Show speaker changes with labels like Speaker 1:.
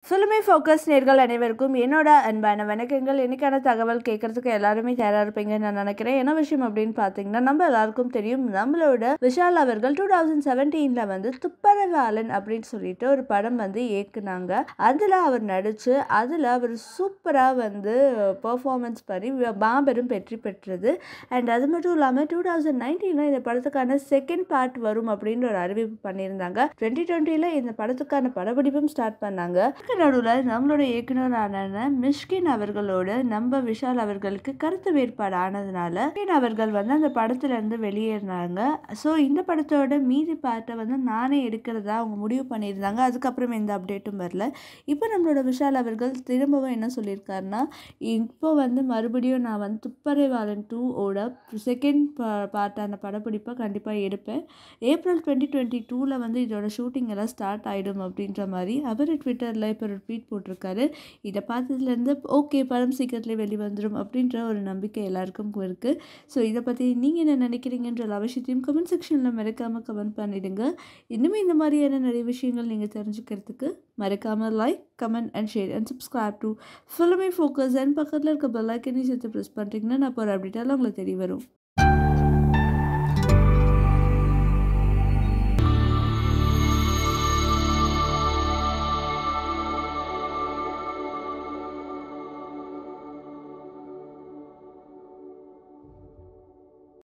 Speaker 1: filmy focus நேர்கள் அனைவருக்கும் என்னோட அன்பான வணக்கங்கள் இன்னைக்கான தகவல் கேட்கறதுக்கு எல்லாருமே தயாராக இருப்பீங்கன்னு நான் நினைக்கிறேன் என்ன விஷயம் அப்படின்னு பார்த்தீங்கன்னா நம்ம எல்லாருக்கும் தெரியும் நம்மளோட விஷால் அவர்கள் டூ தௌசண்ட் செவன்டீனில் வந்து துப்பரவாளன் அப்படின்னு சொல்லிட்டு ஒரு படம் வந்து இயக்குனாங்க அதில் அவர் நடித்து அதில் அவர் சூப்பராக வந்து பெர்ஃபார்மன்ஸ் பண்ணி மாபெரும் வெற்றி பெற்றது அண்ட் அது மட்டும் இல்லாமல் டூ தௌசண்ட் நைன்டீனில் இந்த படத்துக்கான செகண்ட் பார்ட் வரும் அப்படின்னு ஒரு அறிவிப்பு பண்ணியிருந்தாங்க டுவெண்ட்டி டுவெண்ட்டியில் இந்த படத்துக்கான படப்பிடிப்பும் ஸ்டார்ட் பண்ணாங்க நடுவில் நம்மளோட இயக்குனரான மிஷ்கின் அவர்களோட நம்ம விஷால் அவர்களுக்கு கருத்து வேறுபாடு ஆனதுனால மிஷ்கின் அவர்கள் வந்து அந்த படத்துல இருந்து வெளியேறினாங்க ஸோ இந்த படத்தோட மீதி பார்ட்டை வந்து நானே எடுக்கிறதா அவங்க முடிவு பண்ணியிருந்தாங்க அதுக்கப்புறம் எந்த அப்டேட்டும் வரல இப்போ நம்மளோட விஷால் அவர்கள் திரும்பவும் என்ன சொல்லியிருக்காருன்னா இப்போ வந்து மறுபடியும் நான் வந்து துப்பறைவாளன் டூ ஓட செகண்ட் பார்ட்டான படப்பிடிப்பை கண்டிப்பாக எடுப்பேன் ஏப்ரல் டுவெண்ட்டி டுவெண்ட்டி டூவில் வந்து இதோட ஷூட்டிங் எல்லாம் ஸ்டார்ட் ஆகிடும் அப்படின்ற மாதிரி அவர் ட்விட்டரில் இப்போ ஒரு ட்வீட் போட்டிருக்காரு இதை பார்த்ததுலேருந்து ஓகே படம் சீக்கிரத்தில் வெளிவந்துடும் அப்படின்ற ஒரு நம்பிக்கை எல்லாருக்கும் இருக்குது ஸோ இதை பற்றி நீங்கள் என்ன நினைக்கிறீங்கன்ற எல்லா விஷயத்தையும் கமெண்ட் செக்ஷனில் மறக்காமல் கமெண்ட் பண்ணிவிடுங்க இன்னுமே இந்த மாதிரியான நிறைய விஷயங்கள் நீங்கள் தெரிஞ்சுக்கிறதுக்கு மறக்காமல் like comment and share and subscribe to filmy focus and பக்கத்தில் இருக்க பெல் ஐக்கனையும் சேர்த்து ப்ரெஸ் பண்ணுறீங்கன்னா நான் இப்போ ஒரு அப்டேட்டால் உங்களுக்கு தெரிய வரும்